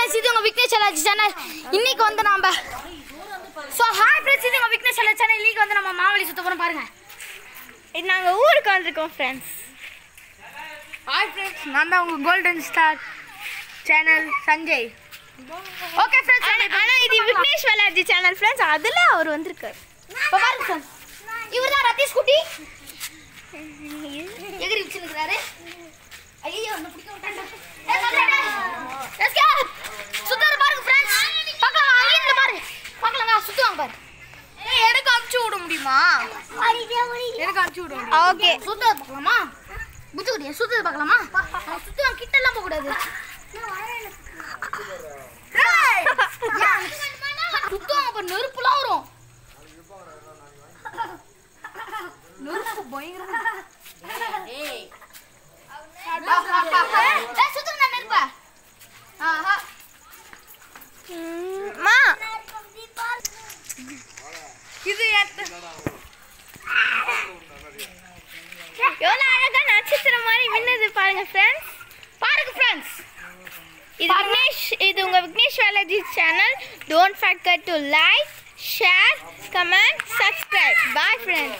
Friends இது உங்க Vignesh channel channel இன்னைக்கு வந்து நாம ஸோ ஹாய் ஃப்ரெண்ட்ஸ் இது உங்க விக்னேஷ் சேனல் சேனல் இன்னைக்கு வந்து நம்ம மாவழி சுத்த போறோம் பாருங்க இது நாங்கள் ஊருக்கு வந்திருக்கோம் ஃப்ரெண்ட்ஸ் ஹாய் ஃப்ரெண்ட்ஸ் நான் தான் உங்க golden star channel Sanjay okay friends ஆனால் இது விக்னேஷ் பாலாஜி சேனல் ஃப்ரெண்ட்ஸ் அதில் அவர் வந்திருக்காரு இப்போ பாருங்க ஃப்ரெண்ட்ஸ் இவர் தான் ரத்தீஷ் குட்டி எகிரி வச்சிருக்கிறாரு ஐயோ என்ன பிடிக்க விட்டாங்க ஏய், சொல்றேன்டா. Let's go. சுத்தாரு பாருங்க ஃப்ரெண்ட்ஸ் பார்க்கலாம் அங்கே இருந்து பாரு பார்க்கலாம் வா சுத்துவாங்க பாரு எனக்கு அமுச்சு விட முடியுமா எனக்கு அமுச்சு விட முடியும் ஓகே சுத்தது பார்க்கலாமா புத்துக்குடியா சுத்தது பார்க்கலாமா அவன் சுத்துவான் கிட்ட எல்லாம் போக கூடாது சுத்துவாங்க அப்ப நெருப்புலாம் வரும் நெருப்பு பயங்கரமா ஏய் சுத்துங்க நெருப்பா ஆஹா மா இது எவ்வளோ அழகா நட்சத்திரம் மாதிரி மின்னுது பாருங்க ஃப்ரெண்ட்ஸ் பாருங்க ஃப்ரெண்ட்ஸ் இது விக்னேஷ் இது உங்க Vignesh Balaji channel don't forget to like share comment subscribe bye friends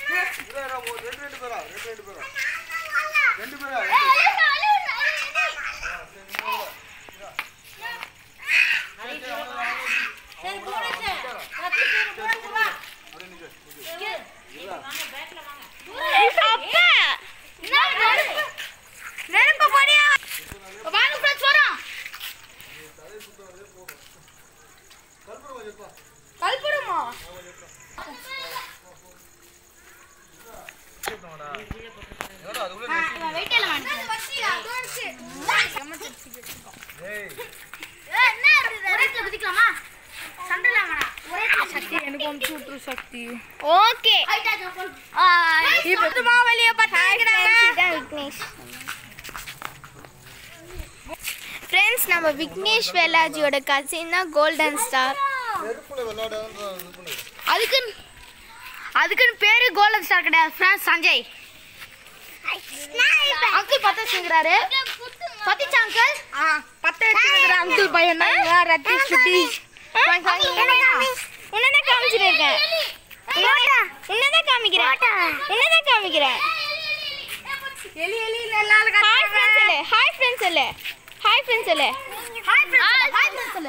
அப்பா நெருப்பு போடியா வாங்க ஃப்ரெண்ட்ஸ் வரோம் கல்புரமா வெயிட் எல்லாம் ஒரே குதிக்கலாமா சண்டைல வேணாம் ஒரே சக்தி எனக்கு அமுச்சு விட்டுரு சக்தி ஓகே இப்போ மாவலிய பட்டாங்க விக்னேஷ் ஃப்ரெண்ட்ஸ் நம்ம விக்னேஷ் வேலாஜியோட கசின் தான் கோல்டன் ஸ்டார் அதுக்குன்னு அதுக்குன்னு பேரு கோல்டன் ஸ்டார் கிடையாது ஃப்ரெண்ட்ஸ் சஞ்சய் அங்கிள் பத்த வச்சுக்கிறாரு பத்திச்சா அங்கிள் பத்த வச்சிருக்கிற அங்கிள் பையன் தான் ரத்தீஷ் குட்டி உன்னதான் காமிச்சிருக்கேன் உன்னதான் காமிக்கிறேன் உன்னதான் காமிக்கிறேன் எலி எலி நல்லா ஹாய் ஃப்ரெண்ட்ஸ் இல்ல ஹாய் ஃப்ரெண்ட்ஸ் இல்ல ஹாய் ஃப்ரெண்ட்ஸ் இல்ல ஹாய் ஃப்ரெண்ட்ஸ் ஹாய் ஃப்ரெண்ட்ஸ் சொல்லு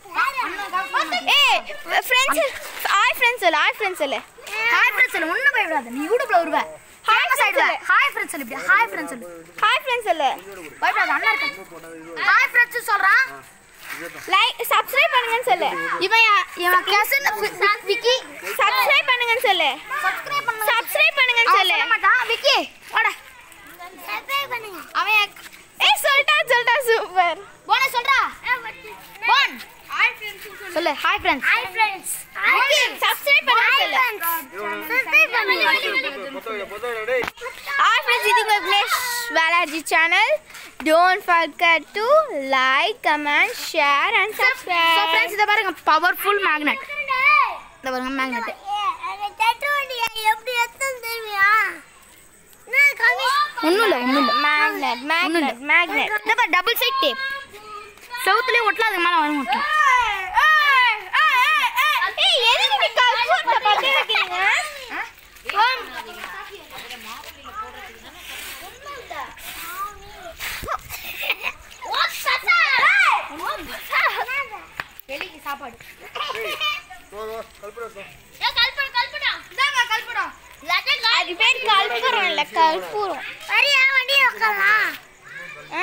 ஏய் ஃப்ரெண்ட்ஸ் ஹாய் ஃப்ரெண்ட்ஸ் இல்ல ஹாய் ஃப்ரெண்ட்ஸ் இல்ல ஹாய் ஃப்ரெண்ட்ஸ் சொல்லு ஒண்ணும் பயப்படாத நீ யூடியூப்ல வருவ Hi ஃபேமஸ் friends ஆயிடுவ சொல்லு. ஹாய் ஃப்ரெண்ட்ஸ் சொல்லு இப்படி ஹாய் ஃப்ரெண்ட்ஸ் சொல்லு ஹாய் ஃப்ரெண்ட்ஸ் இல்ல பயப்படாத அண்ணா இருக்க ஹாய் ஃப்ரெண்ட்ஸ் சொல்றான் லைக் சப்ஸ்கிரைப் பண்ணுங்கன்னு சொல்லு இவன் யா- இவன் கசின் விக்கி சப்ஸ்கிரைப் பண்ணுங்கன்னு சொல்லு சப்ஸ்கிரைப் பண்ணு சப்ஸ்கிரைப் பண்ணுங்கன்னு அவன் சொல்லு சொல்ல மாட்டான் விக்கி வாடா அவன் ஏய் சொல்லிட்டா சொல்லிட்டா சூப்பர் போன சொல்றா போன் சொல்லு hi friends hi friends subscribe பண்ணுங்க சொல்லு ஹாய் ஃப்ரெண்ட்ஸ் இது உங்க Vignesh Balaji channel don't forget to like comment share and so subscribe friends இதை பாருங்க பவர்ஃபுல் மேக்னெட் இந்த பாருங்க மேக்னெட் ஒன்றும் இல்லை ஒன்றும் இல்லை மேக்னெட் மேக்னெட் மேக்னெட் இந்த பாரு டபுள் சைட் டேப் செவுத்துலேயே ஒட்டல அதுக்கு மேலே வர மாட்டோம் ஏய் எதுக்கு நீ கல்பூரத்தை பத்தி வைக்கிறீங்க எலிக்கு சாப்பாடு அது பேர் கல்பூரம் இல்ல கல்பூரம் ஆ?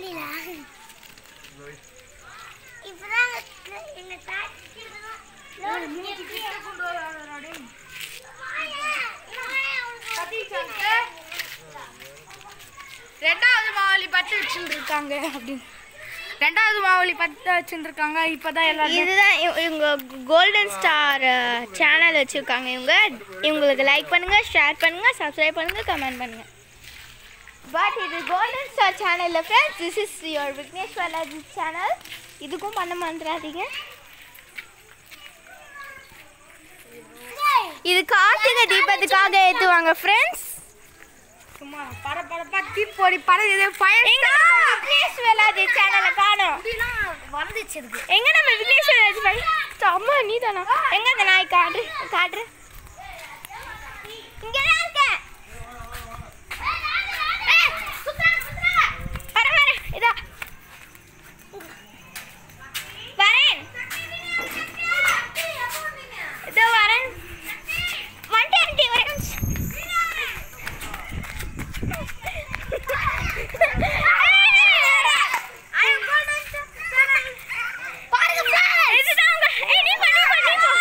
ரெண்டாவது மாவலி பத்து வச்சுட்டு இருக்காங்க அப்படின்னு ரெண்டாவது மாவலி பத்து வச்சுட்டு இருக்காங்க இப்பதான் எல்லாரும் இதுதான் இவ- இவங்க கோல்டன் ஸ்டார் சேனல் வச்சிருக்காங்க இவங்க இவங்களுக்கு லைக் பண்ணுங்க ஷேர் பண்ணுங்க சப்ஸ்கிரைப் பண்ணுங்க கமெண்ட் பண்ணுங்க பட் இது கோல்டன் ஸ்டார் சேனல்ல friends this is your Vignesh Balaji channel இதுக்கும் பண்ண மறந்துடாதீங்க இது கார்த்திகை தீபத்துக்காக ஏத்துவாங்க ஃப்ரெண்ட்ஸ் சும்மா பரபரப்பா தீப்பொறி பற இது ஃபயர் எங்க விக்னேஷ் வேலாதி சேனலை காணோம் வந்துச்சு அதுக்கு எங்க நம்ம விக்னேஷ் ராஜ் பாய் அம்மா நீ தானா எங்க அந்த நாய் காட்டு காட்டு இங்க தான் இருக்கேன் ஏய், சுத்துறாங்க, சுத்துறாங்க. வர வர இதா வரேன் இதோ வரேன் வந்துட்டேன் ஆண்டி வரேன் பாருங்க friends. இதுதான் உங்க ஏய் நீ போ நீ போ நீ போ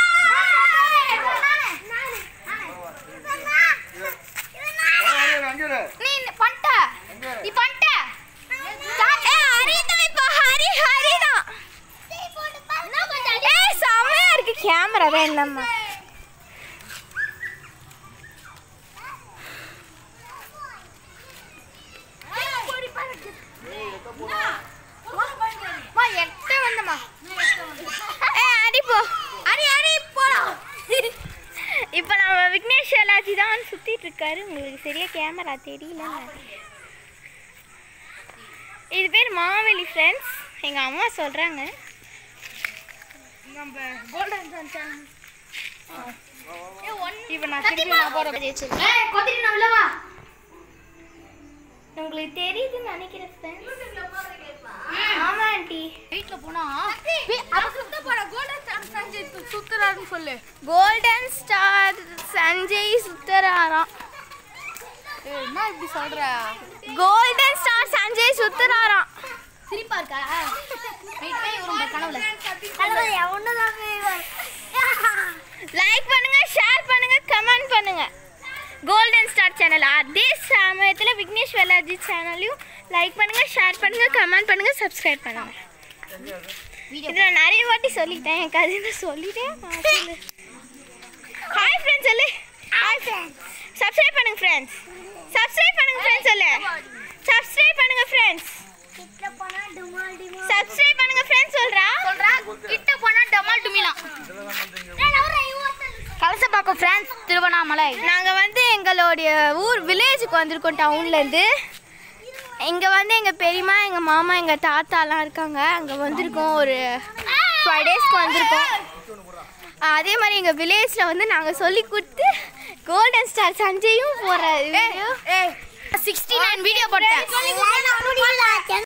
நீ இந்த பண்ணிட்ட. நீ பண்ணிட்ட. ஏய் ஹரி தான் இப்போ ஹரி ஹரி தான் இன்னும் கொஞ்சம் அடி. ஏய் செம்மையா இருக்கு கேமரா தான் என்னம்மா அம்மா, எட்ட வந்தம்மா. ஏய் ஹரி போ அடி, அடி, போலாம். இப்போ நம்ம விக்னேஷ் எல்லாச்சி தான் சுத்திட்டு இருக்காரு உங்களுக்கு சரியா கேமரா தெரியல இது பேர் மாவெளி ஃப்ரெண்ட்ஸ் எங்க அம்மா சொல்றாங்க இப்போ நான் திருப்பி நான் போற ஏய், கொத்திட்டு நான் உள்ள வா. உங்களுக்கு தெரியுதுன்னு நினைக்கிறேன் ஃப்ரெண்ட்ஸ் ஆமா ஆண்டி வீட்ல போனா வி- அவ சுத்த போற கோல்டன் ஸ்டார் சஞ்சய் சு- சுத்துறாருன்னு சொல்லு கோல்டன் ஸ்டார் சஞ்சய் சுத்தராராம் ஏய், என்ன இப்படி சொல்ற கோல்டன் ஸ்டார் சஞ்சய் சுத்தராராம் சிரிப்பா இருக்கா வெயிட் பண்ணி வரும் கனவுல கனவுல ஒண்ணுதான் லைக் பண்ணுங்க ஷேர் பண்ணுங்க கமெண்ட் பண்ணுங்க கோல்டன் ஸ்டார் சேனல் அதே சமயத்தில் விக்னேஷ் வெல்லாஜி சேனலையும் லைக் பண்ணுங்க ஷேர் பண்ணுங்க கமெண்ட் பண்ணுங்க சப்ஸ்கிரைப் பண்ணுங்க இது நான் நிறைய வாட்டி சொல்லிட்டேன் என் கதையை சொல்லிட்டேன் ஹாய் ஃப்ரெண்ட்ஸ் சொல்லு ஹாய் ஃப்ரெண்ட்ஸ் சப்ஸ்கிரைப் பண்ணுங்க ஃப்ரெண்ட்ஸ் சப்ஸ்கிரைப் பண்ணுங்க ஃப்ரெண்ட்ஸ் சொல்லு சப்ஸ்கிரைப் பண்ணுங்க ஃப்ரெண்ட்ஸ் சப்ஸ்கிரைப் பண்ணுங்க ஃப்ரெண்ட்ஸ் சொல்றா சொல்றா கிட்ட போனா டமால் டுமிலாம் கலசப்பாக்கம் ஃப்ரெண்ட்ஸ் திருவண்ணாமலை நாங்கள் வந்து எங்களுடைய ஊர் வில்லேஜுக்கு வந்திருக்கோம் டவுன்லேருந்து இங்கே வந்து எங்கள் பெரியம்மா எங்கள் மாமா எங்கள் தாத்தாலாம் இருக்காங்க அங்கே வந்திருக்கோம் ஒரு ஃபைவ் டேஸ்க்கு வந்திருக்கோம் அதே மாதிரி எங்கள் வில்லேஜில் வந்து நாங்கள் சொல்லி கொடுத்து கோல்டன் ஸ்டார் சஞ்சயும் போகிற வீடியோ சிக்ஸ்டி நைன் வீடியோ போட்டேன்